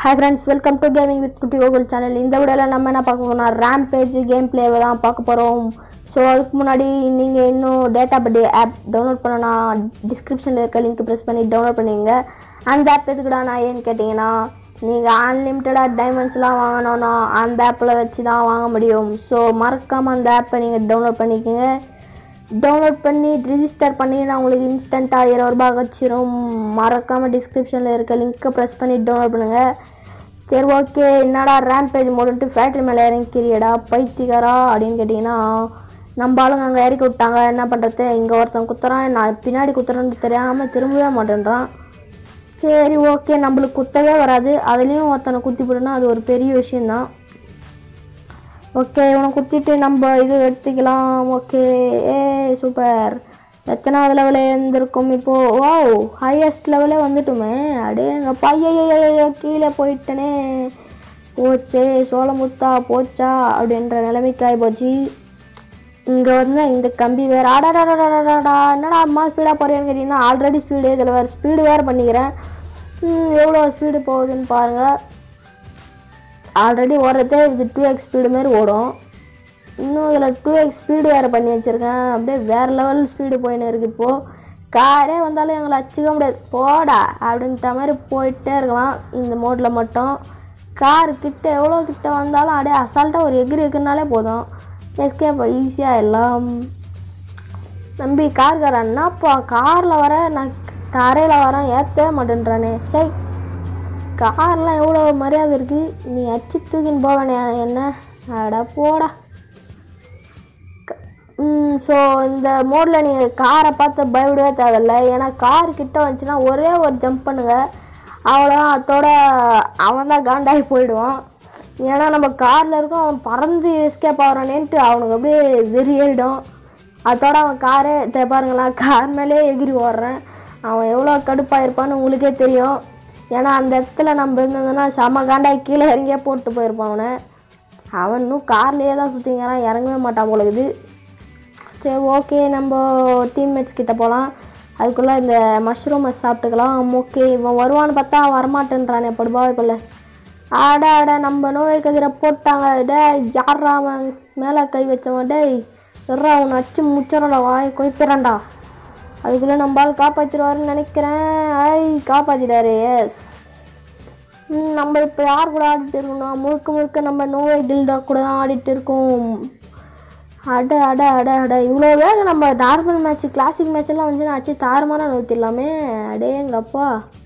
Hi friends welcome to gaming with Kutty Gokul channel இந்த வீடியோவில் நம்ம என்ன பார்க்க போறோம்னா ரேம் பேஜ் கேம் பிளேவை தான் பார்க்க போகிறோம் ஸோ அதுக்கு முன்னாடி நீங்கள் இன்னும் டேட்டா பட்டி ஆப் டவுன்லோட் பண்ணனா டிஸ்கிரிப்ஷனில் இருக்க லிங்க் ப்ரெஸ் பண்ணி டவுன்லோட் பண்ணிங்க அந்த ஆப் எதுக்குடா நான் ஏன்னு கேட்டிங்கன்னா நீங்கள் அன்லிமிட்டடாக டைமண்ட்ஸ்லாம் வாங்கணும்னா அந்த ஆப்பில் வச்சு தான் வாங்க முடியும் ஸோ மறக்காமல் அந்த ஆப்பை நீங்கள் டவுன்லோட் பண்ணிக்கோங்க டவுன்லோட் பண்ணி ரிஜிஸ்டர் பண்ணி நான் உங்களுக்கு இன்ஸ்டண்ட்டாக இருபது ரூபாய் வச்சிரும் மறக்காமல் டிஸ்கிரிப்ஷனில் இருக்க லிங்க்கை ப்ரெஸ் பண்ணி டவுன்லோட் பண்ணுங்கள் சரி ஓகே என்னடா ரேம் பேஜ் மோடுன்ட்டு ஃபேக்ட்ரி மேலே இறங்கிக்கிறியடா பைத்தியக்காரா அப்படின்னு கேட்டிங்கன்னா நம்ம ஆளுங்க அங்கே இறக்கி விட்டாங்க என்ன பண்ணுறது இங்கே ஒருத்தன் குத்துறான் நான் பின்னாடி குத்துறேன்னு தெரியாமல் திரும்பவே மாட்டேன்றான் சரி ஓகே நம்மளுக்கு குத்தவே வராது அதுலேயும் ஒருத்தனை குத்தி போடுனா அது ஒரு பெரிய விஷயந்தான் ஓகே இவனை குத்திட்டு நம்ம இது எடுத்துக்கலாம் ஓகே ஏ சூப்பர் எத்தனாவது லெவலில் இருந்திருக்கும் இப்போது வாவ் ஹையஸ்ட் லெவலே வந்துட்டுமே அடே எங்கள் பையையோ கீழே போயிட்டனே போச்சே சோளமுத்தா போச்சா அப்படின்ற நிலைமைக்கு ஆகி போச்சு இங்கே வந்து இந்த கம்பி வேறு ஆடாடாடாடாடா என்னடா அம்மா ஸ்பீடாக போகிறேன்னு கேட்டிங்கன்னா ஆல்ரெடி ஸ்பீடு இதில் வேறு ஸ்பீடு வேறு பண்ணிக்கிறேன் ம், எவ்வளோ ஸ்பீடு போகுதுன்னு பாருங்கள் ஆல்ரெடி ஓடுறதே இது டூ எக்ஸ் ஸ்பீடு மாரி ஓடும் இன்னும் இதில் டூ எக்ஸ் ஸ்பீடு வேறு பண்ணி வச்சுருக்கேன் அப்படியே வேறு லெவல் ஸ்பீடு போயின்னு இருக்கு இப்போது காரே வந்தாலும் எங்களை அச்சுக்க முடியாது போடா அப்படின்ட்ட மாதிரி போயிட்டே இருக்கலாம் இந்த மோடில் மட்டும் கார் கிட்ட எவ்வளோ கிட்ட வந்தாலும் அப்படியே அசால்ட்டாக ஒரு எகிரி எகுனாலே போதும் எஸ்கேப் ஈஸியாக எல்லாம் நம்பி கார்காரன் என்னப்பா காரில் வர நான் கரையில் வரேன் ஏற்றவே மாட்டேன்றானே சரி கார்லாம் எவ்வளோ மரியாதை இருக்குது நீ அச்சு தூக்கின்னு போவேனே என்ன அட போடா ஸோ இந்த மோடில் நீங்கள் காரை பார்த்து பயப்படவே தேவையில்ல ஏன்னா கார் கிட்ட வந்துச்சுன்னா ஒரே ஒரு ஜம்ப் பண்ணுங்க அவ்வளோதான் அதோட அவன் தான் காண்டாகி போயிடுவான் ஏன்னா நம்ம காரில் இருக்கோம் அவன் பறந்து எஸ்கேப் ஆகிறானேன்ட்டு அவனுக்கு அப்படியே வெறி ஏறிடும் அதோட அவன் காரே இதை பாருங்களேன் கார் மேலே எகிரி ஓடுறேன் அவன் எவ்வளோ கடுப்பாக இருப்பான்னு உங்களுக்கே தெரியும் ஏன்னா அந்த இடத்துல நம்ம இருந்ததுன்னா செம காண்டாகி கீழே இறங்கியே போட்டு போயிருப்பான் அவனை அவன் இன்னும் கார்லேயே தான் சுற்றிங்கிறான் இறங்கவே மாட்டான் போல இருக்குது சரி ஓகே நம்ம டீம்மேட்ஸ் கிட்ட போகலாம் அதுக்குள்ளே இந்த மஷ்ரூமை சாப்பிட்டுக்கலாம் ஓகே இவன் வருவான்னு பார்த்தா வரமாட்டேன்றானே படுபாவை போல ஆட ஆட நம்ம நோய் கதிரை போட்டாங்க டேய் யாரா அவன் மேலே கை வச்சவன் டேய் எறா அவனை அச்சு முச்சரடா வாய் கொய்ப்பிறான்டா அதுக்குள்ளே நம்ம ஆள் காப்பாற்றிடுவாருன்னு நினைக்கிறேன் ஐ காப்பாற்றிட்டாரு எஸ் ம், நம்ம இப்போ யார் கூட ஆடிட்டு இருக்கோம்னா முழுக்க முழுக்க நம்ம நோவை கில்டா கூட தான் ஆடிட்டு இருக்கோம் அட அட அட அட இவ்வளோ வேகம் நம்ம நார்மல் மேட்ச் கிளாசிக் மேட்ச் எல்லாம் வந்து நான் அச்சு தாறுமாறாக நோத்திடலாமே அடே எங்கப்பா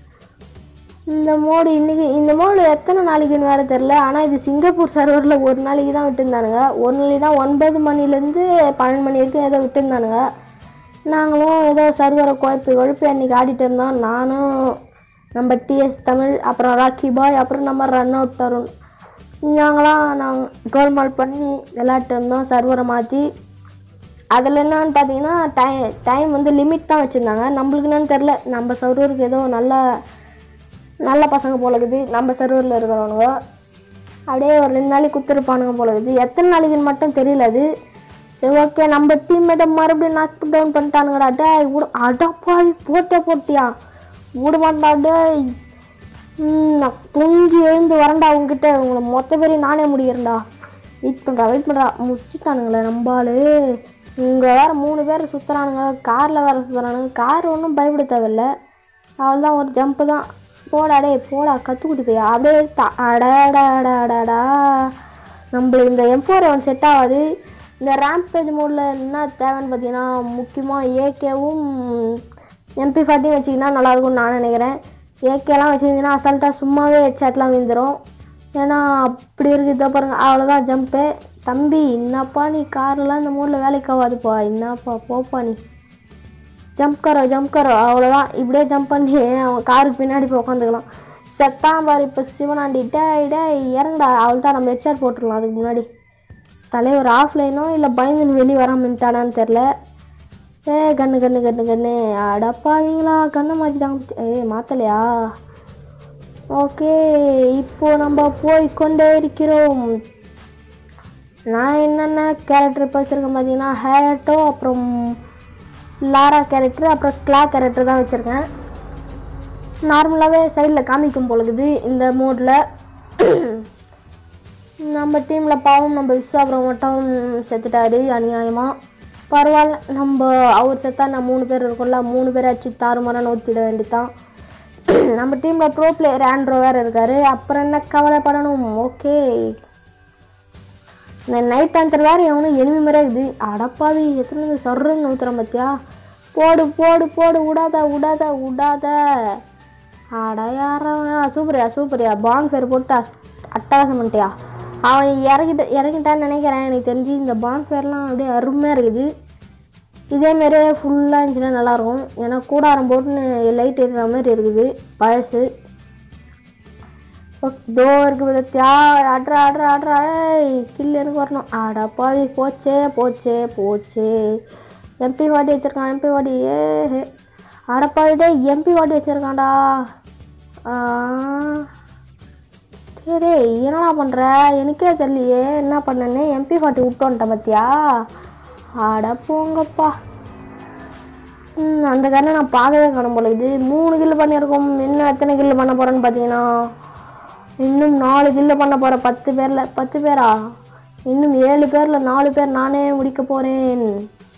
இந்த மோடு இன்னைக்கு இந்த மோடு எத்தனை நாளைக்குன்னு வேறு தெரில ஆனால் இது சிங்கப்பூர் சர்வரில் ஒரு நாளைக்கு தான் விட்டுருந்தானுங்க ஒரு நாளைக்கு தான் ஒன்பது மணிலேருந்து பன்னெண்டு மணி வரைக்கும் ஏதோ விட்டுருந்தானுங்க நாங்களும் ஏதோ சர்வரை குழப்பி குழப்பி அன்றைக்கி ஆடிட்டு இருந்தோம் நானும் நம்ம டிஎஸ் தமிழ் அப்புறம் ராக்கி பாய் அப்புறம் நம்ம ரன் அவுட் தருண் நாங்களாம் நாங்கள் கோல்மால் பண்ணி விளையாட்டு இருந்தோம் சர்வரை மாற்றி அதில் என்னன்னு பார்த்தீங்கன்னா டைம் டைம் வந்து லிமிட் தான் வச்சுருந்தாங்க நம்மளுக்கு என்னன்னு தெரில நம்ம சர்வருக்கு ஏதோ நல்ல நல்ல பசங்க போல இருக்குது நம்ம சர்வரில் இருக்கிறவனுங்க அப்படியே ஒரு ரெண்டு நாளைக்கு குத்துருப்பானுங்க போல இருக்குது எத்தனை நாளைக்குன்னு மட்டும் தெரியல அது சரி ஓகே நம்ம டீம்மேட்டை மறுபடியும் நாக் டவுன் பண்ணிட்டானுங்கடா டேய் விட அடப்பாவி போட்டே போட்டியா விட மாட்டா டேய் ம், நான் தூங்கி எழுந்து வரேன்டா உங்ககிட்ட உங்களை மொத்த பேரையும் நானே முடிக்கிறேன்டா வெயிட் பண்ணுறா வெயிட் பண்ணுறா முடிச்சுட்டானுங்களே நம்பாளு இங்கே வேறு மூணு பேர் சுற்றுறானுங்க காரில் வேறு சுற்றுறானுங்க கார் ஒன்றும் பயப்பட தேவையில்ல அவ்வளோதான் ஒரு ஜம்ப்பு தான் போடா டேய் போடா கற்றுக்கிட்டு போய் அப்படியே தா அடாடாடாடாடா நம்மளுக்கு இந்த எம்போர் ஒன் செட் ஆகாது இந்த ரேம்ப் பேஜ் மோடில் என்ன தேவைன்னு பார்த்தீங்கன்னா முக்கியமாக ஏகேவும் எம்பி ஃபார்ட்டியும் வச்சிங்கன்னா நல்லாயிருக்கும்னு நான் நினைக்கிறேன் ஏகேலாம் வச்சுருந்தீங்கன்னா அசால்ட்டாக சும்மாவே ஹெட்ஷாட்லாம் விழுந்துடும் ஏன்னா அப்படி இருக்குது பாருங்க அவ்வளோதான் ஜம்ப்பு தம்பி என்னப்பா நீ கார்லாம் இந்த மோடில் வேலைக்கு ஆகாதுப்பா என்னப்பா போப்பா நீ ஜம்ப் கரோ ஜம்ப் கரோ அவ்வளோதான் இப்படியே ஜம்ப் பண்ணி அவன் காருக்கு பின்னாடி போய் உட்காந்துக்கலாம் செத்தான் பாரு இப்போ சிவனாண்டி டேய் டேய் இறங்கடா அவள் தான் நம்ம ஹெட்ஷாட் போட்டுடலாம் அதுக்கு முன்னாடி தலைவர் ஆஃப்லைனோ இல்லை பயந்துன்னு வெளியே வராமட்டானான்னு தெரில ஏ கண்ணு கண்ணு கண்ணு கண்ணு அடப்பாவீங்களா கண்ணை மாற்றிட்டாங்க ஏ மாற்றலையா ஓகே இப்போ நம்ம போய் கொண்டே இருக்கிறோம் நான் என்னென்ன கேரக்டர் இப்போ வச்சுருக்கேன் பார்த்தீங்கன்னா ஹேட்டோ அப்புறம் லாரா கேரக்டர் அப்புறம் கிளா கேரக்டர் தான் வச்சுருக்கேன் நார்மலாகவே சைடில் காமிக்கும் பொழுது இந்த மோடில் நம்ம டீமில் பாவம் நம்ம விஸ்வாபுரம் மட்டும் செத்துட்டாரு அநியாயமாக பரவாயில்ல நம்ம அவர் செத்தா நான் மூணு பேர் இருக்கோம்ல மூணு பேர் அடிச்சு தாறுமாறாக நோத்திட வேண்டியதான் நம்ம டீமில் ப்ரோ பிளேயர் ஆண்ட்ரோ வேறு இருக்காரு அப்புறம் என்ன கவலைப்படணும் ஓகே இந்த நைட் பேந்தர் வேறு எவனும் எனிமி மாதிரியே இருக்குது அடப்பாவி எத்தனை சொல்கிறேன்னு ஊத்துறேன் பார்த்தியா போடு போடு போடு விடாத விடாத விடாத அட யாரா சூப்பரியா சூப்பரியா பான் ஃபேர் போட்டு அஸ் அட்டகாசம் பண்ணிட்டியா அவன் இறங்கிட்ட இறங்கிட்டான்னு நினைக்கிறேன் எனக்கு தெரிஞ்சு இந்த பான் ஃபேர்லாம் அப்படியே அருமையாக இருக்குது இதேமாரியே ஃபுல்லாக இருந்துச்சுன்னா நல்லாயிருக்கும் ஏன்னா கூடாரம் போட்டுன்னு லைட் எரிகிற மாதிரி இருக்குது பழசு தோ இருக்கு பத்தியா ஆட்ரா ஆட்ரா ஆட்ரா ஏய் கில் எனக்கு வரணும் ஆடா பாவி போச்சே போச்சே போச்சே எம்பி வாட்டி வச்சிருக்கான் எம்பி வாட்டி ஏ அடப்பாவி டேய் எம்பி வாட்டி வச்சிருக்கான்டா ஆ. டேய் டேய் என்னடா பண்ணுற எனக்கே தெரியலையே என்ன பண்ணேன்னு எம்பி ஃபார்ட்டி விட்டு வந்துட்டேன் பார்த்தியா அட போங்கப்பா ம், அந்த கண்ணை நான் பார்க்கவே காணும் போல இது மூணு கில்லு பண்ணியிருக்கோம் இன்னும் எத்தனை கில்லு பண்ண போகிறேன்னு பார்த்தீங்கன்னா இன்னும் நாலு கில்லு பண்ண போகிறேன் பத்து பேரில் பத்து பேரா இன்னும் ஏழு பேரில் நாலு பேர் நானே முடிக்க போகிறேன்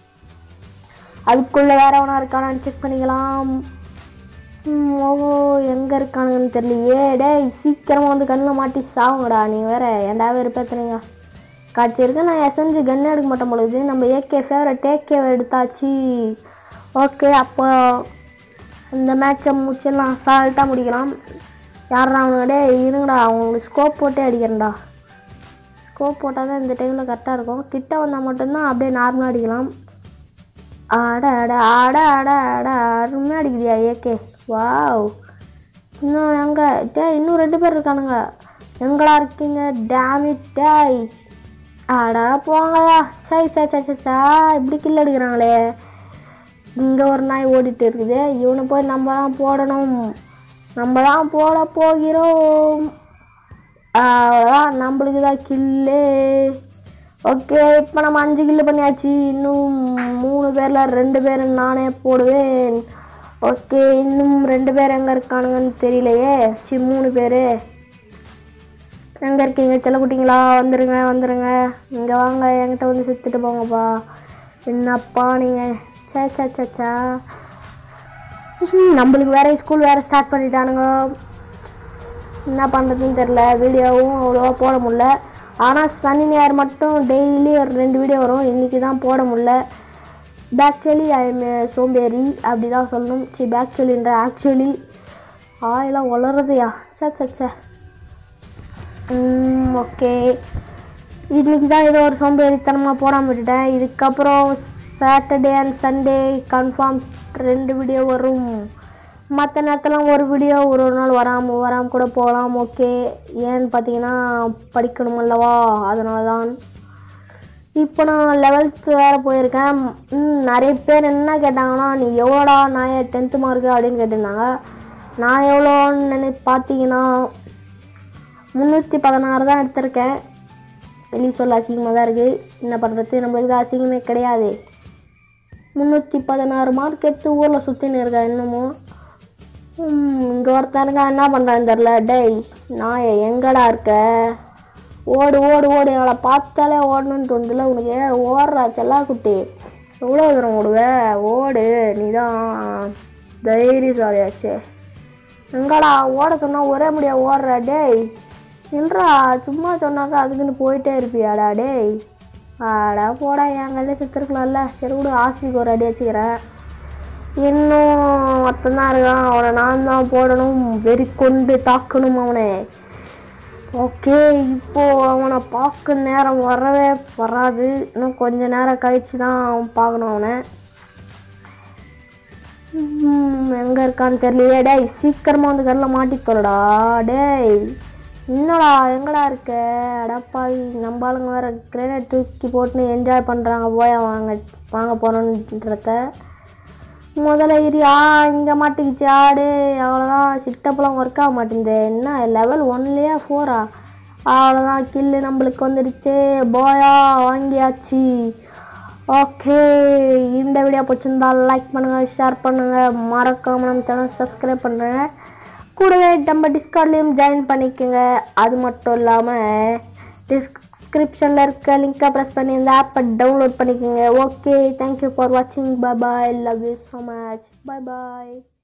அதுக்குள்ளே வேற எவனா இருக்கானான்னு செக் பண்ணிக்கலாம் ம், ஓஹோ எங்கே இருக்கானுங்கன்னு தெரியலையே டேய் சீக்கிரமாக வந்து கண்ணில் மாட்டி சாவுங்கடா நீ வேற ஏன்டா வெறுப்பேத்துனீங்க காட்சி இருக்கு நான் எஸ்எம்ஜி கன் எடுக்க மாட்டேன் பொழுது நம்ம ஏகே ஃபேவரட் ஏகே எடுத்தாச்சு ஓகே அப்போ இந்த மேட்சை முடிச்சிடலாம் அசால்ட்டாக முடிக்கலாம் யாரா அவனுங்க டேய் இருங்கடா அவங்களுக்கு ஸ்கோப் போட்டே அடிக்கிறேன்டா ஸ்கோப் போட்டால் தான் இந்த டைமில் கரெக்டாக இருக்கும் கிட்ட வந்தால் மட்டும்தான் அப்படியே நார்மலாக அடிக்கலாம் அட அட அட அட அட அருமையாக அடிக்குதியா ஏகே வாவ் இன்னும் எங்க டேய் இன்னும் ரெண்டு பேர் இருக்கானுங்க எங்கடா இருக்கீங்க டேமிட் டேய் அடா போங்கயா சை சை சை சை சா இப்படி கில் எடுக்கிறாங்களே இங்கே ஒரு நாய் ஓடிட்டு இருக்குது இவனை போய் நம்ம தான் போடணும் நம்ம தான் போட போகிறோம் அவ்வளோதான் நம்மளுக்கு தான் கில்லு ஓகே இப்போ நம்ம அஞ்சு கில்லு பண்ணியாச்சு இன்னும் மூணு பேரில் ரெண்டு பேர் நானே போடுவேன் ஓகே இன்னும் ரெண்டு பேர் எங்கே இருக்கானுங்கன்னு தெரியலையே சி மூணு பேர் எங்கே இருக்கீங்க செல்லக்குட்டிங்களா வந்துருங்க வந்துருங்க இங்கே வாங்க என்கிட்ட வந்து செத்துட்டு போங்கப்பா என்னப்பா நீங்கள் சே சே சே சே ம்ஹும், நம்மளுக்கு வேற ஸ்கூல் வேறு ஸ்டார்ட் பண்ணிட்டானுங்க என்ன பண்ணுறதுன்னு தெரில வீடியோவும் அவ்வளோவா போட முடில ஆனால் சனி ஞாயிறு மட்டும் டெய்லி ஒரு ரெண்டு வீடியோ வரும் இன்றைக்கி தான் போட முடில பேக்சுவலி ஐ எம் சோம்பேறி அப்படி தான் சொல்லணும் சி பேக்சுவலின்ற ஆக்சுவலி ஆயெல்லாம் வளருதுயா சே சே சே ஓகே இன்னைக்கு தான் ஏதோ ஒரு சோம்பேறித்தனமாக போடாமல் விட்டுட்டேன் இதுக்கப்புறம் சாட்டர்டே அண்ட் சண்டே கன்ஃபார்ம் ரெண்டு வீடியோ வரும் மற்ற நேரத்தில் ஒரு வீடியோ ஒரு ஒரு நாள் வராமல் வராமல் கூட போகலாம் ஓகே ஏன்னு பார்த்தீங்கன்னா படிக்கணும் அல்லவா அதனால தான் இப்போ நான் லெவல்த்து வேறு போயிருக்கேன் ம், நிறைய பேர் என்ன கேட்டாங்கன்னா நீ எவ்வளோடா நான் டென்த்து மார்க்கு அப்படின்னு கேட்டிருந்தாங்க நான் எவ்வளோன்னு நினை பார்த்தீங்கன்னா முந்நூற்றி பதினாறு தான் எடுத்திருக்கேன் வெளியே சொல்ல அசிங்கமாக தான் இருக்குது என்ன பண்ணுறது நம்மளுக்கு தான் அசிங்கமே கிடையாது முந்நூற்றி பதினாறு மார்க் எடுத்து ஊரில் சுற்றின்னு இருக்கேன் இன்னமும் இங்கே ஒருத்தனுங்க என்ன பண்ணுறான்னு தெரில டேய் நான் எங்கடா இருக்க ஓடு ஓடு ஓடு அவளை பார்த்தாலே ஓடணும்னு தோணுதுல உனக்கு ஓடுறா செல்லா குட்டி எவ்வளோ தூரம் ஓடுவ ஓடு நீ தான் தைரியசாலியாச்சே எங்கடா ஓட சொன்னால் ஒரே முடியா ஓடுற டேய் இல்லைடா சும்மா சொன்னாக்கா அதுக்குன்னு போயிட்டே இருப்பியாடா டேய் ஆடா போடா என் கையில செத்துருக்கலாம்ல சரி விடு ஆசைக்கு ஒரு அடி வச்சுக்கிறேன் இன்னும் ஒருத்தன் தான் இருக்கான் அவனை நான் தான் போடணும் வெறி கொண்டு தாக்கணும் அவனை ஓகே இப்போ அவனை பார்க்க நேரம் வரவே வராது இன்னும் கொஞ்ச நேரம் கழிச்சு தான் அவன் பார்க்கணும் அவனை ம், எங்க இருக்கான்னு தெரியலையே டேய் சீக்கிரமா வந்து கல்ல மாட்டிக்கொள்ளடா டேய் என்னடா எங்கடா இருக்க அடப்பாவி நம்ம ஆளுங்க வேற கிரேனேட் தூக்கி போட்டுன்னு என்ஜாய் பண்ணுறாங்க போய் வாங்க வாங்க போகிறோன்றத முதல்ல இரு ஆ இங்கே மாட்டிக்கிச்சு ஆடு அவ்வளோதான் சிட்டப்பெல்லாம் ஒர்க் ஆக மாட்டேங்குது என்ன லெவல் ஒன்லேயே ஃபோரா அவ்வளோதான் கில்லு நம்மளுக்கு வந்துடுச்சு போயா வாங்கியாச்சு ஓகே இந்த வீடியோ பிடிச்சிருந்தா லைக் பண்ணுங்கள் ஷேர் பண்ணுங்கள் மறக்காம நம்ம சேனல் சப்ஸ்கிரைப் பண்ணுறேன் கூடவே நம்ம டிஸ்கார்ட்லேயும் ஜாயின் பண்ணிக்கோங்க அது மட்டும் இல்லாமல் டிஸ்கிரிப்ஷனில் இருக்க லிங்கை ப்ரெஸ் பண்ணி இந்த ஆப்பை டவுன்லோட் பண்ணிக்கோங்க ஓகே தேங்க்யூ ஃபார் வாட்சிங் bye love you so much bye bye